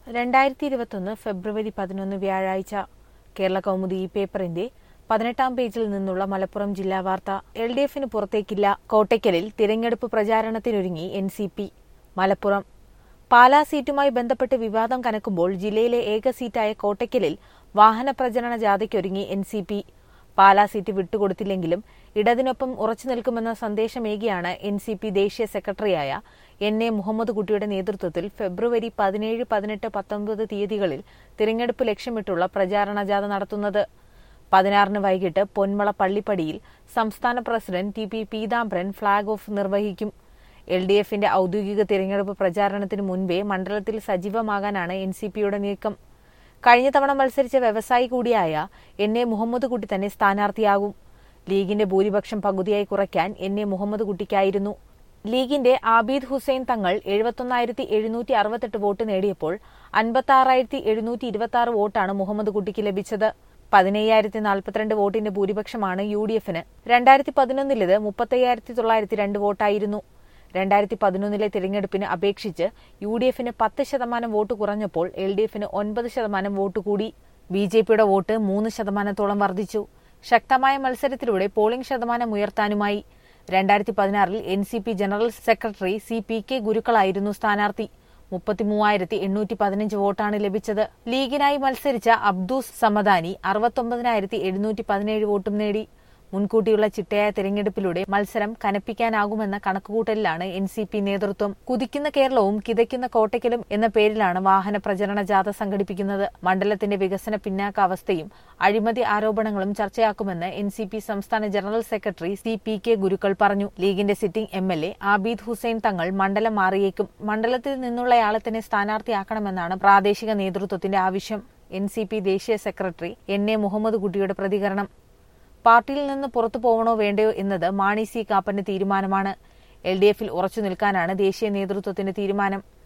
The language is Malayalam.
രണ്ടായിരത്തി ഇരുപത്തൊന്ന് ഫെബ്രുവരി പതിനൊന്ന് വ്യാഴാഴ്ച കേരള കൗമുദി ഈ പേപ്പറിന്റെ പതിനെട്ടാം പേജിൽ നിന്നുള്ള മലപ്പുറം ജില്ലാ വാർത്ത എൽ ഡി എഫിന് പുറത്തേക്കില്ല കോട്ടയ്ക്കലിൽ തിരഞ്ഞെടുപ്പ് പ്രചാരണത്തിനൊരുങ്ങി N C P Malappuram Pala സീറ്റുമായി ബന്ധപ്പെട്ട് വിവാദം കനക്കുമ്പോൾ ജില്ലയിലെ ഏക സീറ്റായ കോട്ടയ്ക്കലിൽ വാഹന പ്രചരണ ജാഥയ്ക്കൊരുങ്ങി N C P Pala seat വിട്ടുകൊടുത്തില്ലെങ്കിലും ഇടതിനൊപ്പം ഉറച്ചു നിൽക്കുമെന്ന സന്ദേശമേകിയാണ് എൻ സി പി ദേശീയ സെക്രട്ടറിയായ എൻ എ മുഹമ്മദ് കുട്ടിയുടെ നേതൃത്വത്തിൽ ഫെബ്രുവരി പതിനേഴ് പതിനെട്ട് പത്തൊമ്പത് തീയതികളിൽ തിരഞ്ഞെടുപ്പ് ലക്ഷ്യമിട്ടുള്ള പ്രചാരണ ജാഥ നടത്തുന്നത് പതിനാറിന് വൈകിട്ട് പൊന്മള പള്ളിപ്പടിയിൽ സംസ്ഥാന president T P Peethambaran flag off നിർവഹിക്കും എൽ ഡി എഫിന്റെ ഔദ്യോഗിക തിരഞ്ഞെടുപ്പ് പ്രചാരണത്തിന് മുൻപേ മണ്ഡലത്തിൽ സജീവമാകാനാണ് എൻ സി പിയുടെ നീക്കം കഴിഞ്ഞ തവണ മത്സരിച്ച വ്യവസായി കൂടിയായ എൻ എ മുഹമ്മദ് കുട്ടി തന്നെ സ്ഥാനാർത്ഥിയാകും ലീഗിന്റെ ഭൂരിപക്ഷം പകുതിയായി കുറയ്ക്കാൻ എൻ എ മുഹമ്മദ് കുട്ടിക്കായിരുന്നു ലീഗിന്റെ ആബീദ് ഹുസൈൻ തങ്ങൾ എഴുപത്തൊന്നായിരത്തി എഴുന്നൂറ്റി അറുപത്തെട്ട് വോട്ട് നേടിയപ്പോൾ അൻപത്തി ആറായിരത്തി എഴുന്നൂറ്റി ഇരുപത്തി ആറ് വോട്ടാണ് മുഹമ്മദ് കുട്ടിക്ക് ലഭിച്ചത് പതിനയ്യായിരത്തി നാൽപ്പത്തിരണ്ട് വോട്ടിന്റെ ഭൂരിപക്ഷമാണ് യു ഡി എഫിന് രണ്ടായിരത്തി പതിനൊന്നിലേത് മുപ്പത്തയ്യായിരത്തി തൊള്ളായിരത്തി രണ്ട് വോട്ടായിരുന്നു രണ്ടായിരത്തി പതിനൊന്നിലെ തിരഞ്ഞെടുപ്പിന് അപേക്ഷിച്ച് യു ഡി എഫിന് പത്ത് ശതമാനം വോട്ട് കുറഞ്ഞപ്പോൾ എൽ ഡി എഫിന് ഒൻപത് ശതമാനം വോട്ട് കൂടി ബി ജെ പിയുടെ വോട്ട് മൂന്ന് ശതമാനത്തോളം വർദ്ധിച്ചു ശക്തമായ മത്സരത്തിലൂടെ പോളിംഗ് ശതമാനം ഉയർത്താനുമായി രണ്ടായിരത്തി പതിനാറിൽ N C P general secretary C P K ഗുരുക്കളായിരുന്നു സ്ഥാനാർത്ഥി മുപ്പത്തിമൂവായിരത്തി എണ്ണൂറ്റി പതിനഞ്ച് വോട്ടാണ് ലഭിച്ചത് ലീഗിനായി മത്സരിച്ച അബ്ദൂസ് സമദാനി അറുപത്തൊമ്പതിനായിരത്തി എഴുന്നൂറ്റി പതിനേഴ് വോട്ടും നേടി മുൻകൂട്ടിയുള്ള ചിട്ടയായ തിരഞ്ഞെടുപ്പിലൂടെ മത്സരം കനപ്പിക്കാനാകുമെന്ന കണക്കുകൂട്ടലിലാണ് എൻ സി പി നേതൃത്വം കുതിക്കുന്ന കേരളവും കിതയ്ക്കുന്ന കോട്ടയ്ക്കലും എന്ന പേരിലാണ് വാഹന പ്രചരണ ജാഥ സംഘടിപ്പിക്കുന്നത് മണ്ഡലത്തിന്റെ വികസന പിന്നാക്കാവസ്ഥയും അഴിമതി ആരോപണങ്ങളും ചർച്ചയാക്കുമെന്ന് എൻ സി പി സംസ്ഥാന general secretary C P K Gurukkal പറഞ്ഞു ലീഗിന്റെ sitting M L A Abid Hussain Thangal മണ്ഡലം മാറിയേക്കും മണ്ഡലത്തിൽ നിന്നുള്ളയാളെ തന്നെ സ്ഥാനാർത്ഥിയാക്കണമെന്നാണ് പ്രാദേശിക നേതൃത്വത്തിന്റെ ആവശ്യം എൻ സി പി ദേശീയ സെക്രട്ടറി എൻ എ മുഹമ്മദ് കുട്ടിയുടെ പ്രതികരണം പാർട്ടിയിൽ നിന്ന് പുറത്തു പോകണോ വേണ്ടയോ എന്നത് മാണി സി കാപ്പന്റെ തീരുമാനമാണ് എൽ ഡി എഫിൽ ഉറച്ചു നിൽക്കാനാണ് ദേശീയ നേതൃത്വത്തിന്റെ തീരുമാനം